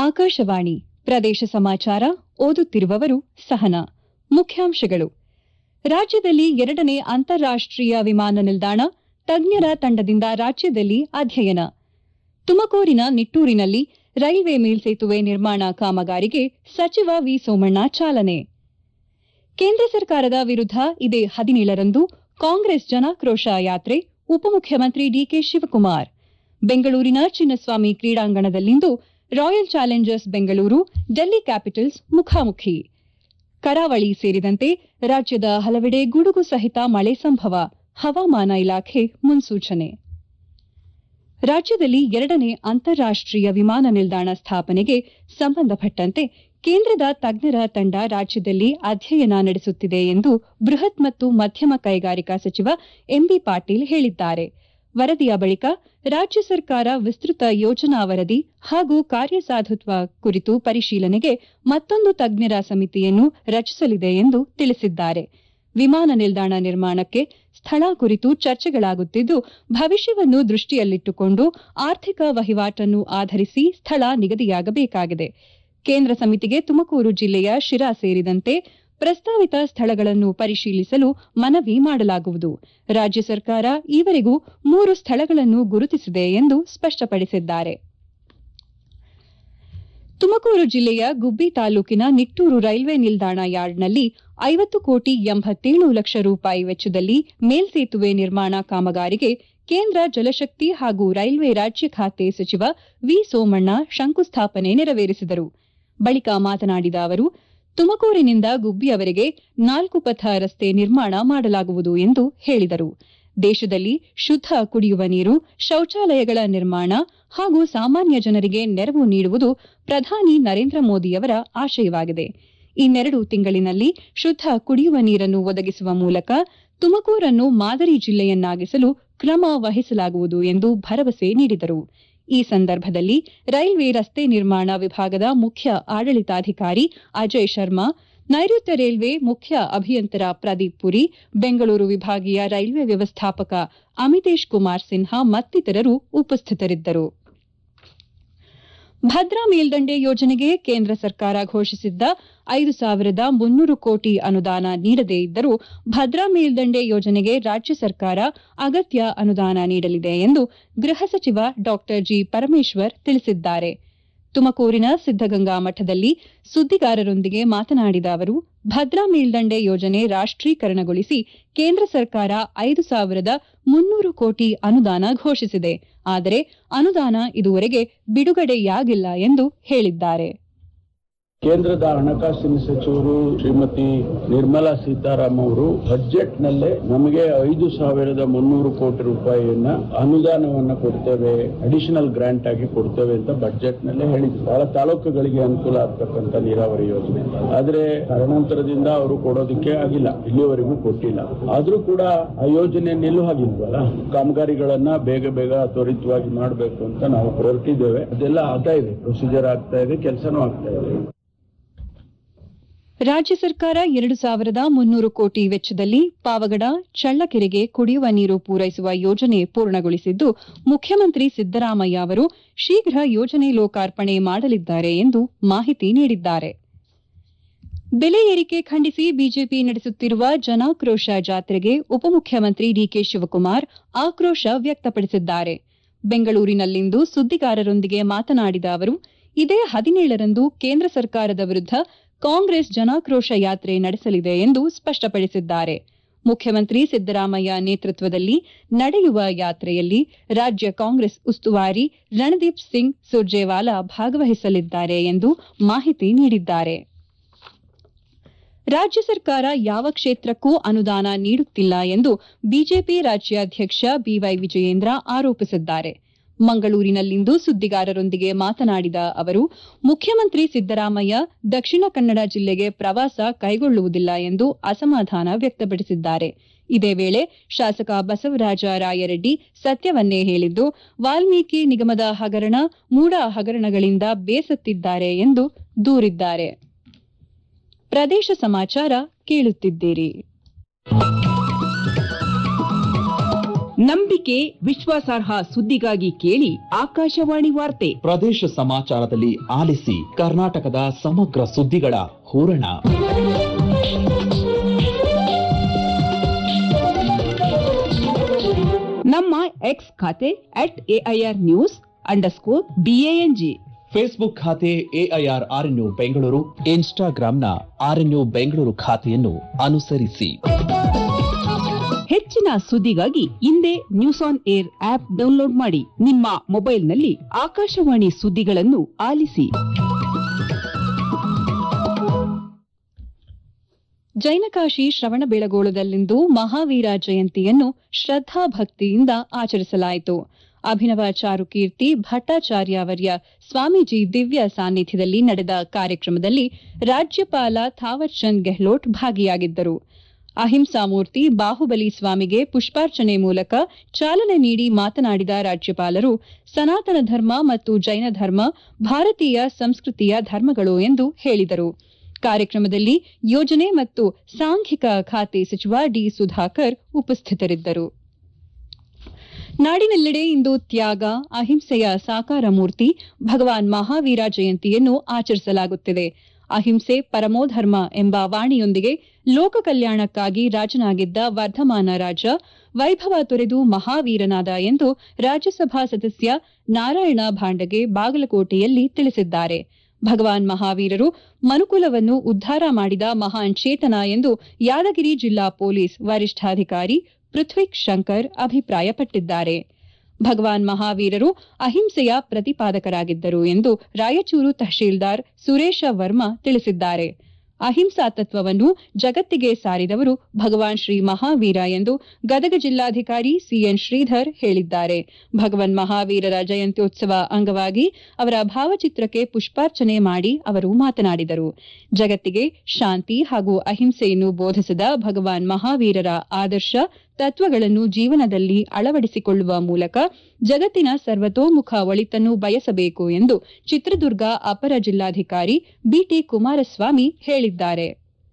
ಆಕಾಶವಾಣಿ ಪ್ರದೇಶ ಸಮಾಚಾರ ಓದುತ್ತಿರುವವರು ಸಹನಾ ಮುಖ್ಯಾಂಶಗಳು ರಾಜ್ಯದಲ್ಲಿ ಎರಡನೇ ಅಂತಾರಾಷ್ಟೀಯ ವಿಮಾನ ನಿಲ್ದಾಣ ತಜ್ಞರ ತಂಡದಿಂದ ರಾಜ್ಯದಲ್ಲಿ ಅಧ್ಯಯನ ತುಮಕೂರಿನ ನಿಟ್ಟೂರಿನಲ್ಲಿ ರೈಲ್ವೆ ಮೇಲ್ಸೇತುವೆ ನಿರ್ಮಾಣ ಕಾಮಗಾರಿಗೆ ಸಚಿವ ವಿ ಸೋಮಣ್ಣ ಚಾಲನೆ ಕೇಂದ್ರ ಸರ್ಕಾರದ ವಿರುದ್ಧ ಇದೇ ಹದಿನೇಳರಂದು ಕಾಂಗ್ರೆಸ್ ಜನಾಕ್ರೋಶ ಯಾತ್ರೆ ಉಪಮುಖ್ಯಮಂತ್ರಿ ಡಿಕೆ ಶಿವಕುಮಾರ್ ಬೆಂಗಳೂರಿನ ಚಿನ್ನಸ್ವಾಮಿ ಕ್ರೀಡಾಂಗಣದಲ್ಲಿಂದು Royal Challengers Bengaluru Delhi Capitals ಮುಖಾಮುಖಿ ಕರಾವಳಿ ಸೇರಿದಂತೆ ರಾಜ್ಯದ ಹಲವೆಡೆ ಗುಡುಗು ಸಹಿತ ಮಳೆ ಸಂಭವ ಹವಾಮಾನ ಇಲಾಖೆ ಮುನ್ಸೂಚನೆ ರಾಜ್ಯದಲ್ಲಿ ಎರಡನೇ ಅಂತಾರಾಷ್ಟೀಯ ವಿಮಾನ ನಿಲ್ದಾಣ ಸ್ಥಾಪನೆಗೆ ಸಂಬಂಧಪಟ್ಟಂತೆ ಕೇಂದ್ರದ ತಜ್ಞರ ತಂಡ ರಾಜ್ಯದಲ್ಲಿ ಅಧ್ಯಯನ ನಡೆಸುತ್ತಿದೆ ಎಂದು ಬೃಹತ್ ಮತ್ತು ಮಧ್ಯಮ ಕೈಗಾರಿಕಾ ಸಚಿವ ಎಂಬಿ ಪಾಟೀಲ್ ಹೇಳಿದ್ದಾರೆ ವರದಿಯ ಬಳಿಕ ರಾಜ್ಯ ಸರ್ಕಾರ ವಿಸ್ತೃತ ಯೋಜನಾ ವರದಿ ಹಾಗೂ ಕಾರ್ಯಸಾಧುತ್ವ ಕುರಿತು ಪರಿಶೀಲನೆಗೆ ಮತ್ತೊಂದು ತಜ್ಞರ ಸಮಿತಿಯನ್ನು ರಚಿಸಲಿದೆ ಎಂದು ತಿಳಿಸಿದ್ದಾರೆ ವಿಮಾನ ನಿಲ್ದಾಣ ನಿರ್ಮಾಣಕ್ಕೆ ಸ್ಥಳ ಕುರಿತು ಚರ್ಚೆಗಳಾಗುತ್ತಿದ್ದು ಭವಿಷ್ಯವನ್ನು ದೃಷ್ಟಿಯಲ್ಲಿಟ್ಟುಕೊಂಡು ಆರ್ಥಿಕ ವಹಿವಾಟನ್ನು ಆಧರಿಸಿ ಸ್ಥಳ ನಿಗದಿಯಾಗಬೇಕಾಗಿದೆ ಕೇಂದ್ರ ಸಮಿತಿಗೆ ತುಮಕೂರು ಜಿಲ್ಲೆಯ ಶಿರಾ ಸೇರಿದಂತೆ ಪ್ರಸ್ತಾವಿತ ಸ್ಥಳಗಳನ್ನು ಪರಿಶೀಲಿಸಲು ಮನವಿ ಮಾಡಲಾಗುವುದು ರಾಜ್ಯ ಸರ್ಕಾರ ಈವರೆಗೂ ಮೂರು ಸ್ಥಳಗಳನ್ನು ಗುರುತಿಸಿದೆ ಎಂದು ಸ್ಪಷ್ಟಪಡಿಸಿದ್ದಾರೆ ತುಮಕೂರು ಜಿಲ್ಲೆಯ ಗುಬ್ಬಿ ತಾಲೂಕಿನ ನಿಟ್ಟೂರು ರೈಲ್ವೆ ನಿಲ್ದಾಣ ಯಾರ್ಡ್ನಲ್ಲಿ ಐವತ್ತು ಕೋಟಿ ಎಂಬತ್ತೇಳು ಲಕ್ಷ ರೂಪಾಯಿ ವೆಚ್ಚದಲ್ಲಿ ಮೇಲ್ಸೇತುವೆ ನಿರ್ಮಾಣ ಕಾಮಗಾರಿಗೆ ಕೇಂದ್ರ ಜಲಶಕ್ತಿ ಹಾಗೂ ರೈಲ್ವೆ ರಾಜ್ಯ ಖಾತೆ ಸಚಿವ ವಿ ಸೋಮಣ್ಣ ಶಂಕುಸ್ಥಾಪನೆ ನೆರವೇರಿಸಿದರು ಬಳಿಕ ಮಾತನಾಡಿದ ಅವರು ತುಮಕೂರಿನಿಂದ ಗುಬ್ಬಿಯವರೆಗೆ ನಾಲ್ಕು ಪಥ ರಸ್ತೆ ನಿರ್ಮಾಣ ಮಾಡಲಾಗುವುದು ಎಂದು ಹೇಳಿದರು ದೇಶದಲ್ಲಿ ಶುದ್ದ ಕುಡಿಯುವ ನೀರು ಶೌಚಾಲಯಗಳ ನಿರ್ಮಾಣ ಹಾಗೂ ಸಾಮಾನ್ಯ ಜನರಿಗೆ ನೆರವು ನೀಡುವುದು ಪ್ರಧಾನಿ ನರೇಂದ್ರ ಮೋದಿಯವರ ಆಶಯವಾಗಿದೆ ಇನ್ನೆರಡು ತಿಂಗಳಿನಲ್ಲಿ ಶುದ್ದ ಕುಡಿಯುವ ನೀರನ್ನು ಒದಗಿಸುವ ಮೂಲಕ ತುಮಕೂರನ್ನು ಮಾದರಿ ಜಿಲ್ಲೆಯನ್ನಾಗಿಸಲು ಕ್ರಮ ವಹಿಸಲಾಗುವುದು ಎಂದು ಭರವಸೆ ನೀಡಿದರು ಈ ಸಂದರ್ಭದಲ್ಲಿ ರೈಲ್ವೆ ರಸ್ತೆ ನಿರ್ಮಾಣ ವಿಭಾಗದ ಮುಖ್ಯ ಆಡಳಿತಾಧಿಕಾರಿ ಅಜಯ್ ಶರ್ಮಾ ನೈಋತ್ಯ ರೈಲ್ವೆ ಮುಖ್ಯ ಅಭಿಯಂತರ ಪ್ರದೀಪ್ ಪುರಿ ಬೆಂಗಳೂರು ವಿಭಾಗೀಯ ರೈಲ್ವೆ ವ್ಯವಸ್ಥಾಪಕ ಅಮಿತೇಶ್ ಕುಮಾರ್ ಸಿನ್ಹಾ ಮತ್ತಿತರರು ಉಪಸ್ಥಿತರಿದ್ದರು ಭದ್ರಾ ಮೇಲ್ದಂಡೆ ಯೋಜನೆಗೆ ಕೇಂದ್ರ ಸರ್ಕಾರ ಘೋಷಿಸಿದ್ದ ಐದು ಸಾವಿರದ ಮುನ್ನೂರು ಕೋಟಿ ಅನುದಾನ ನೀಡದೇ ಇದ್ದರೂ ಭದ್ರಾ ಮೇಲ್ದಂಡೆ ಯೋಜನೆಗೆ ರಾಜ್ಯ ಸರ್ಕಾರ ಅಗತ್ಯ ಅನುದಾನ ನೀಡಲಿದೆ ಎಂದು ಗೃಹ ಸಚಿವ ಡಾ ಜಿ ಪರಮೇಶ್ವರ್ ತಿಳಿಸಿದ್ದಾರೆ ತುಮಕೂರಿನ ಸಿದ್ದಗಂಗಾ ಮಠದಲ್ಲಿ ಸುದ್ದಿಗಾರರೊಂದಿಗೆ ಮಾತನಾಡಿದ ಅವರು ಭದ್ರಾ ಮೇಲ್ದಂಡೆ ಯೋಜನೆ ರಾಷ್ಟೀಕರಣಗೊಳಿಸಿ ಕೇಂದ್ರ ಸರ್ಕಾರ ಐದು ಸಾವಿರದ ಮುನ್ನೂರು ಕೋಟಿ ಅನುದಾನ ಘೋಷಿಸಿದೆ ಆದರೆ ಅನುದಾನ ಇದುವರೆಗೆ ಬಿಡುಗಡೆಯಾಗಿಲ್ಲ ಎಂದು ಹೇಳಿದ್ದಾರೆ ಕೇಂದ್ರದ ಹಣಕಾಸಿನ ಸಚಿವರು ಶ್ರೀಮತಿ ನಿರ್ಮಲಾ ಸೀತಾರಾಮ್ ಅವರು ಬಜೆಟ್ ನಲ್ಲೇ ನಮಗೆ ಐದು ಸಾವಿರದ ಮುನ್ನೂರು ಕೋಟಿ ರೂಪಾಯಿಯನ್ನ ಅನುದಾನವನ್ನ ಕೊಡ್ತೇವೆ ಅಡಿಷನಲ್ ಗ್ರಾಂಟ್ ಆಗಿ ಕೊಡ್ತೇವೆ ಅಂತ ಬಜೆಟ್ ನಲ್ಲೇ ಹೇಳಿದ್ರು ಬಹಳ ತಾಲೂಕುಗಳಿಗೆ ಅನುಕೂಲ ಆಗ್ತಕ್ಕಂಥ ನೀರಾವರಿ ಯೋಜನೆ ಆದ್ರೆ ಕಾರಣಾಂತರದಿಂದ ಅವರು ಕೊಡೋದಕ್ಕೆ ಆಗಿಲ್ಲ ಇಲ್ಲಿವರೆಗೂ ಕೊಟ್ಟಿಲ್ಲ ಆದ್ರೂ ಕೂಡ ಆ ಯೋಜನೆ ನಿಲ್ಲು ಹಾಗಿಲ್ವಲ್ಲ ಕಾಮಗಾರಿಗಳನ್ನ ಬೇಗ ಬೇಗ ತ್ವರಿತವಾಗಿ ಮಾಡಬೇಕು ಅಂತ ನಾವು ಹೊರಟಿದ್ದೇವೆ ಅದೆಲ್ಲ ಆಗ್ತಾ ಇದೆ ಪ್ರೊಸೀಜರ್ ಆಗ್ತಾ ಇದೆ ಕೆಲಸನೂ ಆಗ್ತಾ ಇದೆ ರಾಜ್ಯ ಸರ್ಕಾರ ಎರಡು ಸಾವಿರದ ಮುನ್ನೂರು ಕೋಟಿ ವೆಚ್ಚದಲ್ಲಿ ಪಾವಗಡ ಚಳ್ಳಕೆರೆಗೆ ಕುಡಿಯುವ ನೀರು ಪೂರೈಸುವ ಯೋಜನೆ ಪೂರ್ಣಗೊಳಿಸಿದ್ದು ಮುಖ್ಯಮಂತ್ರಿ ಸಿದ್ದರಾಮಯ್ಯ ಅವರು ಶೀಘ್ರ ಯೋಜನೆ ಲೋಕಾರ್ಪಣೆ ಮಾಡಲಿದ್ದಾರೆ ಎಂದು ಮಾಹಿತಿ ನೀಡಿದ್ದಾರೆ ಬೆಲೆ ಏರಿಕೆ ಖಂಡಿಸಿ ಬಿಜೆಪಿ ನಡೆಸುತ್ತಿರುವ ಜನಾಕ್ರೋಶ ಜಾತ್ರೆಗೆ ಉಪಮುಖ್ಯಮಂತ್ರಿ ಡಿಕೆ ಶಿವಕುಮಾರ್ ಆಕ್ರೋಶ ವ್ಯಕ್ತಪಡಿಸಿದ್ದಾರೆ ಬೆಂಗಳೂರಿನಲ್ಲಿಂದು ಸುದ್ದಿಗಾರರೊಂದಿಗೆ ಮಾತನಾಡಿದ ಅವರು ಇದೇ ಹದಿನೇಳರಂದು ಕೇಂದ್ರ ಸರ್ಕಾರದ ವಿರುದ್ಧ ಕಾಂಗ್ರೆಸ್ ಜನಾಕ್ರೋಶ ಯಾತ್ರೆ ನಡೆಸಲಿದೆ ಎಂದು ಸ್ಪಷ್ಟಪಡಿಸಿದ್ದಾರೆ ಮುಖ್ಯಮಂತ್ರಿ ಸಿದ್ದರಾಮಯ್ಯ ನೇತೃತ್ವದಲ್ಲಿ ನಡೆಯುವ ಯಾತ್ರೆಯಲ್ಲಿ ರಾಜ್ಯ ಕಾಂಗ್ರೆಸ್ ಉಸ್ತುವಾರಿ ರಣದೀಪ್ ಸಿಂಗ್ ಸುರ್ಜೇವಾಲಾ ಭಾಗವಹಿಸಲಿದ್ದಾರೆ ಎಂದು ಮಾಹಿತಿ ನೀಡಿದ್ದಾರೆ ರಾಜ್ಯ ಸರ್ಕಾರ ಯಾವ ಕ್ಷೇತ್ರಕ್ಕೂ ಅನುದಾನ ನೀಡುತ್ತಿಲ್ಲ ಎಂದು ಬಿಜೆಪಿ ರಾಜ್ಯಾಧ್ಯಕ್ಷ ಬಿವೈ ವಿಜಯೇಂದ್ರ ಆರೋಪಿಸಿದ್ದಾರೆ ಮಂಗಳೂರಿನಲ್ಲಿಂದು ಸುದ್ದಿಗಾರರೊಂದಿಗೆ ಮಾತನಾಡಿದ ಅವರು ಮುಖ್ಯಮಂತ್ರಿ ಸಿದ್ದರಾಮಯ್ಯ ದಕ್ಷಿಣ ಕನ್ನಡ ಜಿಲ್ಲೆಗೆ ಪ್ರವಾಸ ಕೈಗೊಳ್ಳುವುದಿಲ್ಲ ಎಂದು ಅಸಮಾಧಾನ ವ್ಯಕ್ತಪಡಿಸಿದ್ದಾರೆ ಇದೇ ವೇಳೆ ಶಾಸಕ ಬಸವರಾಜ ರಾಯರೆಡ್ಡಿ ಸತ್ಯವನ್ನೇ ಹೇಳಿದ್ದು ವಾಲ್ಮೀಕಿ ನಿಗಮದ ಹಗರಣ ಮೂಡ ಹಗರಣಗಳಿಂದ ಬೇಸತ್ತಿದ್ದಾರೆ ಎಂದು ದೂರಿದ್ದಾರೆ ಪ್ರದೇಶ ಸಮಾಚಾರ ಕೇಳುತ್ತಿದ್ದೀರಿ ನಂಬಿಕೆ ವಿಶ್ವಾಸಾರ್ಹ ಸುದ್ದಿಗಾಗಿ ಕೇಳಿ ಆಕಾಶವಾಣಿ ವಾರ್ತೆ ಪ್ರದೇಶ ಸಮಾಚಾರದಲ್ಲಿ ಆಲಿಸಿ ಕರ್ನಾಟಕದ ಸಮಗ್ರ ಸುದ್ದಿಗಳ ಹೂರಣ ನಮ್ಮ ಎಕ್ಸ್ ಖಾತೆ at AIR news underscore BANG Facebook ಖಾತೆ ಎಐಆರ್ ಆರ್ಎನ್ಯು ಬೆಂಗಳೂರು ಇನ್ಸ್ಟಾಗ್ರಾಂನ ಆರ್ಎನ್ಯು ಬೆಂಗಳೂರು ಖಾತೆಯನ್ನು ಅನುಸರಿಸಿ ಹೆಚ್ಚಿನ ಸುದ್ದಿಗಾಗಿ ಹಿಂದೆ News On AIR app download ಮಾಡಿ ನಿಮ್ಮ ಮೊಬೈಲ್ನಲ್ಲಿ ಆಕಾಶವಾಣಿ ಸುದ್ದಿಗಳನ್ನು ಆಲಿಸಿ ಜೈನಕಾಶಿ ಶ್ರವಣಬೆಳಗೊಳದಲ್ಲಿಂದು ಮಹಾವೀರ ಜಯಂತಿಯನ್ನು ಶ್ರದ್ಧಾಭಕ್ತಿಯಿಂದ ಆಚರಿಸಲಾಯಿತು ಅಭಿನವ ಚಾರುಕೀರ್ತಿ ಭಟ್ಟಾಚಾರ್ಯವರ್ಯ ಸ್ವಾಮೀಜಿ ದಿವ್ಯ ಸಾನ್ನಿಧ್ಯದಲ್ಲಿ ನಡೆದ ಕಾರ್ಯಕ್ರಮದಲ್ಲಿ ರಾಜ್ಯಪಾಲ ಥಾವರ್ಚಂದ್ ಗೆಹ್ಲೋಟ್ ಭಾಗಿಯಾಗಿದ್ದರು ಅಹಿಂಸಾ ಮೂರ್ತಿ ಬಾಹುಬಲಿ ಸ್ವಾಮಿಗೆ ಪುಷ್ಪಾರ್ಚನೆ ಮೂಲಕ ಚಾಲನೆ ನೀಡಿ ಮಾತನಾಡಿದ ರಾಜ್ಯಪಾಲರು ಸನಾತನ ಧರ್ಮ ಮತ್ತು ಜೈನ ಧರ್ಮ ಭಾರತೀಯ ಸಂಸ್ಕೃತಿಯ ಧರ್ಮಗಳು ಎಂದು ಹೇಳಿದರು ಕಾರ್ಯಕ್ರಮದಲ್ಲಿ ಯೋಜನೆ ಮತ್ತು ಸಾಂಖ್ಯಿಕ ಖಾತೆ ಸಚಿವ ಡಿ ಸುಧಾಕರ್ ಉಪಸ್ಥಿತರಿದ್ದರು ನಾಡಿನೆಲ್ಲೆಡೆ ಇಂದು ತ್ಯಾಗ ಅಹಿಂಸೆಯ ಸಾಕಾರ ಮೂರ್ತಿ ಭಗವಾನ್ ಮಹಾವೀರ ಜಯಂತಿಯನ್ನು ಆಚರಿಸಲಾಗುತ್ತಿದೆ ಅಹಿಂಸೆ ಪರಮೋಧರ್ಮ ಎಂಬ ವಾಣಿಯೊಂದಿಗೆ ಲೋಕ ಕಲ್ಯಾಣಕ್ಕಾಗಿ ರಾಜನಾಗಿದ್ದ ವರ್ಧಮಾನ ರಾಜ ವೈಭವ ತೊರೆದು ಮಹಾವೀರನಾದ ಎಂದು ರಾಜ್ಯಸಭಾ ಸದಸ್ಯ ನಾರಾಯಣ ಭಾಂಡಗೆ ಬಾಗಲಕೋಟೆಯಲ್ಲಿ ತಿಳಿಸಿದ್ದಾರೆ ಭಗವಾನ್ ಮಹಾವೀರರು ಮನುಕುಲವನ್ನು ಉದ್ಧಾರ ಮಾಡಿದ ಮಹಾನ್ ಚೇತನ ಎಂದು ಯಾದಗಿರಿ ಜಿಲ್ಲಾ ಪೊಲೀಸ್ ವರಿಷ್ಠಾಧಿಕಾರಿ ಪೃಥ್ವಿಕ್ ಶಂಕರ್ ಅಭಿಪ್ರಾಯಪಟ್ಟಿದ್ದಾರೆ ಭಗವಾನ್ ಮಹಾವೀರರು ಅಹಿಂಸೆಯ ಪ್ರತಿಪಾದಕರಾಗಿದ್ದರು ಎಂದು ರಾಯಚೂರು ತಹಶೀಲ್ದಾರ್ ಸುರೇಶ ವರ್ಮಾ ತಿಳಿಸಿದ್ದಾರೆ ಅಹಿಂಸಾ ತತ್ವವನ್ನು ಜಗತ್ತಿಗೆ ಸಾರಿದವರು ಭಗವಾನ್ ಶ್ರೀ ಮಹಾವೀರ ಎಂದು ಗದಗ ಜಿಲ್ಲಾಧಿಕಾರಿ ಸಿಎನ್ ಶ್ರೀಧರ್ ಹೇಳಿದ್ದಾರೆ ಭಗವಾನ್ ಮಹಾವೀರರ ಜಯಂತ್ಯೋತ್ಸವ ಅಂಗವಾಗಿ ಅವರ ಭಾವಚಿತ್ರಕ್ಕೆ ಪುಷ್ಪಾರ್ಚನೆ ಮಾಡಿ ಅವರು ಮಾತನಾಡಿದರು ಜಗತ್ತಿಗೆ ಶಾಂತಿ ಹಾಗೂ ಅಹಿಂಸೆಯನ್ನು ಬೋಧಿಸಿದ ಭಗವಾನ್ ಮಹಾವೀರರ ಆದರ್ಶ ತತ್ವಗಳನ್ನು ಜೀವನದಲ್ಲಿ ಅಳವಡಿಸಿಕೊಳ್ಳುವ ಮೂಲಕ ಜಗತ್ತಿನ ಸರ್ವತೋಮುಖ ಒಳಿತನ್ನು ಬಯಸಬೇಕು ಎಂದು ಚಿತ್ರದುರ್ಗ ಅಪರ ಜಿಲ್ಲಾಧಿಕಾರಿ ಬಿಟಿ ಕುಮಾರಸ್ವಾಮಿ ಹೇಳಿದ್ದಾರೆ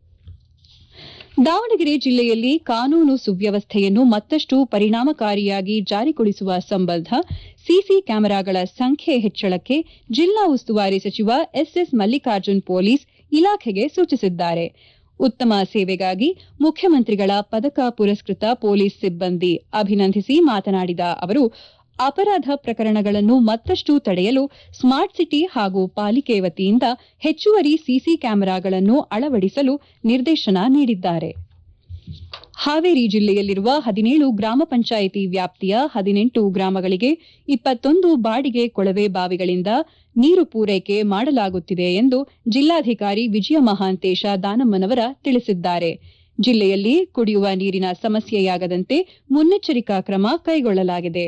ದಾವಣಗೆರೆ ಜಿಲ್ಲೆಯಲ್ಲಿ ಕಾನೂನು ಸುವ್ಯವಸ್ಥೆಯನ್ನು ಮತ್ತಷ್ಟು ಪರಿಣಾಮಕಾರಿಯಾಗಿ ಜಾರಿಗೊಳಿಸುವ ಸಂಬಂಧ ಸಿಸಿ ಕ್ಯಾಮೆರಾಗಳ ಸಂಖ್ಯೆ ಹೆಚ್ಚಳಕ್ಕೆ ಜಿಲ್ಲಾ ಉಸ್ತುವಾರಿ ಸಚಿವ ಎಸ್ಎಸ್ ಮಲ್ಲಿಕಾರ್ಜುನ್ ಪೊಲೀಸ್ ಇಲಾಖೆಗೆ ಸೂಚಿಸಿದ್ದಾರೆ ಉತ್ತಮ ಸೇವೆಗಾಗಿ ಮುಖ್ಯಮಂತ್ರಿಗಳ ಪದಕ ಪುರಸ್ಕೃತ ಪೊಲೀಸ್ ಸಿಬ್ಬಂದಿ ಅಭಿನಂದಿಸಿ ಮಾತನಾಡಿದ ಅವರು ಅಪರಾಧ ಪ್ರಕರಣಗಳನ್ನು ಮತ್ತಷ್ಟು ತಡೆಯಲು ಸ್ಮಾರ್ಟ್ ಸಿಟಿ ಹಾಗೂ ಪಾಲಿಕೆ ವತಿಯಿಂದ ಹೆಚ್ಚುವರಿ ಸಿಸಿ ಕ್ಯಾಮೆರಾಗಳನ್ನು ಅಳವಡಿಸಲು ನಿರ್ದೇಶನ ನೀಡಿದ್ದಾರೆ ಹಾವೇರಿ ಜಿಲ್ಲೆಯಲ್ಲಿರುವ ಹದಿನೇಳು ಗ್ರಾಮ ಪಂಚಾಯಿತಿ ವ್ಯಾಪ್ತಿಯ ಹದಿನೆಂಟು ಗ್ರಾಮಗಳಿಗೆ ಇಪ್ಪತ್ತೊಂದು ಬಾಡಿಗೆ ಕೊಳವೆ ಬಾವಿಗಳಿಂದ ನೀರು ಪೂರೈಕೆ ಮಾಡಲಾಗುತ್ತಿದೆ ಎಂದು ಜಿಲ್ಲಾಧಿಕಾರಿ ವಿಜಯ ಮಹಾಂತೇಶ ದಾನಮ್ಮನವರ ತಿಳಿಸಿದ್ದಾರೆ ಜಿಲ್ಲೆಯಲ್ಲಿ ಕುಡಿಯುವ ನೀರಿನ ಸಮಸ್ಯೆಯಾಗದಂತೆ ಮುನ್ನೆಚ್ಚರಿಕಾ ಕ್ರಮ ಕೈಗೊಳ್ಳಲಾಗಿದೆ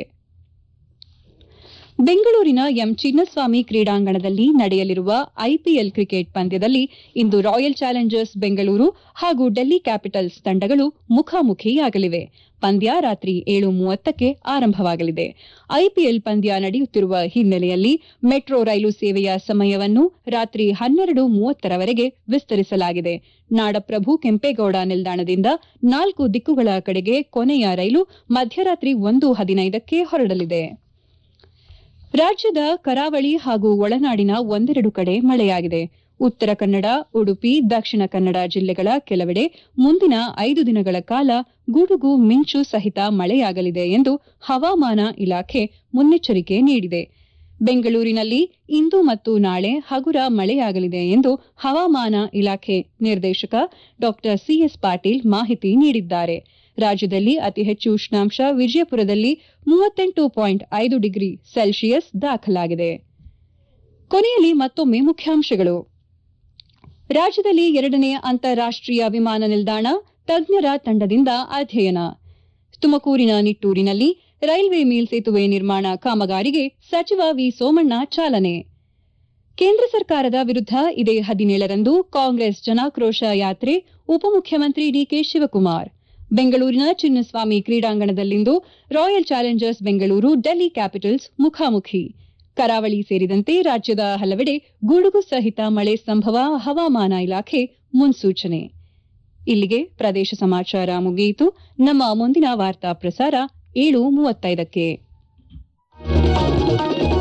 ಬೆಂಗಳೂರಿನ ಎಂ ಚಿನ್ನಸ್ವಾಮಿ ಕ್ರೀಡಾಂಗಣದಲ್ಲಿ ನಡೆಯಲಿರುವ ಐಪಿಎಲ್ ಕ್ರಿಕೆಟ್ ಪಂದ್ಯದಲ್ಲಿ ಇಂದು ರಾಯಲ್ ಚಾಲೆಂಜರ್ಸ್ ಬೆಂಗಳೂರು ಹಾಗೂ ಡೆಲ್ಲಿ ಕ್ಯಾಪಿಟಲ್ಸ್ ತಂಡಗಳು ಮುಖಾಮುಖಿಯಾಗಲಿವೆ ಪಂದ್ಯ ರಾತ್ರಿ ಏಳು ಮೂವತ್ತಕ್ಕೆ ಆರಂಭವಾಗಲಿದೆ ಐಪಿಎಲ್ ಪಂದ್ಯ ನಡೆಯುತ್ತಿರುವ ಹಿನ್ನೆಲೆಯಲ್ಲಿ ಮೆಟ್ರೋ ರೈಲು ಸೇವೆಯ ಸಮಯವನ್ನು ರಾತ್ರಿ ಹನ್ನೆರಡು ಮೂವತ್ತರವರೆಗೆ ವಿಸ್ತರಿಸಲಾಗಿದೆ ನಾಡಪ್ರಭು ಕೆಂಪೇಗೌಡ ನಿಲ್ದಾಣದಿಂದ ನಾಲ್ಕು ದಿಕ್ಕುಗಳ ಕಡೆಗೆ ಕೊನೆಯ ರೈಲು ಮಧ್ಯರಾತ್ರಿ ಒಂದು ಹದಿನೈದಕ್ಕೆ ಹೊರಡಲಿದೆ ರಾಜ್ಯದ ಕರಾವಳಿ ಹಾಗೂ ಒಳನಾಡಿನ ಒಂದೆರಡು ಕಡೆ ಮಳೆಯಾಗಿದೆ ಉತ್ತರ ಕನ್ನಡ ಉಡುಪಿ ದಕ್ಷಿಣ ಕನ್ನಡ ಜಿಲ್ಲೆಗಳ ಕೆಲವೆಡೆ ಮುಂದಿನ ಐದು ದಿನಗಳ ಕಾಲ ಗುಡುಗು ಮಿಂಚು ಸಹಿತ ಮಳೆಯಾಗಲಿದೆ ಎಂದು ಹವಾಮಾನ ಇಲಾಖೆ ಮುನ್ನೆಚ್ಚರಿಕೆ ನೀಡಿದೆ ಬೆಂಗಳೂರಿನಲ್ಲಿ ಇಂದು ಮತ್ತು ನಾಳೆ ಹಗುರ ಮಳೆಯಾಗಲಿದೆ ಎಂದು ಹವಾಮಾನ ಇಲಾಖೆ ನಿರ್ದೇಶಕ ಡಾ ಸಿಎಸ್ ಪಾಟೀಲ್ ಮಾಹಿತಿ ನೀಡಿದ್ದಾರೆ ರಾಜ್ಯದಲ್ಲಿ ಅತಿ ಹೆಚ್ಚು ಉಷ್ಣಾಂಶ ವಿಜಯಪುರದಲ್ಲಿ ಮೂವತ್ತೆಂಟು ಪಾಯಿಂಟ್ ಐದು ಡಿಗ್ರಿ ಸೆಲ್ಸಿಯಸ್ ದಾಖಲಾಗಿದೆ ಕೊನೆಯಲ್ಲಿ ಮತ್ತೊಮ್ಮೆ ಮುಖ್ಯಾಂಶಗಳು ರಾಜ್ಯದಲ್ಲಿ ಎರಡನೇ ಅಂತಾರಾಷ್ಟೀಯ ವಿಮಾನ ನಿಲ್ದಾಣ ತಜ್ಞರ ತಂಡದಿಂದ ಅಧ್ಯಯನ ತುಮಕೂರಿನ ನಿಟ್ಟೂರಿನಲ್ಲಿ ರೈಲ್ವೆ ಮೇಲ್ಸೇತುವೆ ನಿರ್ಮಾಣ ಕಾಮಗಾರಿಗೆ ಸಚಿವ ವಿ ಸೋಮಣ್ಣ ಚಾಲನೆ ಕೇಂದ್ರ ಸರ್ಕಾರದ ವಿರುದ್ಧ ಇದೇ ಹದಿನೇಳರಂದು ಕಾಂಗ್ರೆಸ್ ಜನಾಕ್ರೋಶ ಯಾತ್ರೆ ಉಪಮುಖ್ಯಮಂತ್ರಿ ಡಿಕೆ ಶಿವಕುಮಾರ್ ಬೆಂಗಳೂರಿನ ಚಿನ್ನಸ್ವಾಮಿ ಕ್ರೀಡಾಂಗಣದಲ್ಲಿಂದು Royal Challengers Bengaluru Delhi Capitals ಮುಖಾಮುಖಿ ಕರಾವಳಿ ಸೇರಿದಂತೆ ರಾಜ್ಯದ ಹಲವೆಡೆ ಗುಡುಗು ಸಹಿತ ಮಳೆ ಸಂಭವ ಹವಾಮಾನ ಇಲಾಖೆ ಮುನ್ಸೂಚನೆ ಇಲ್ಲಿಗೆ ಪ್ರದೇಶ ಸಮಾಚಾರ ಮುಗಿಯಿತು ನಮ್ಮ ಮುಂದಿನ ವಾರ್ತಾ ಪ್ರಸಾರ ಏಳು ಮೂವತ್ತೈದಕ್ಕೆ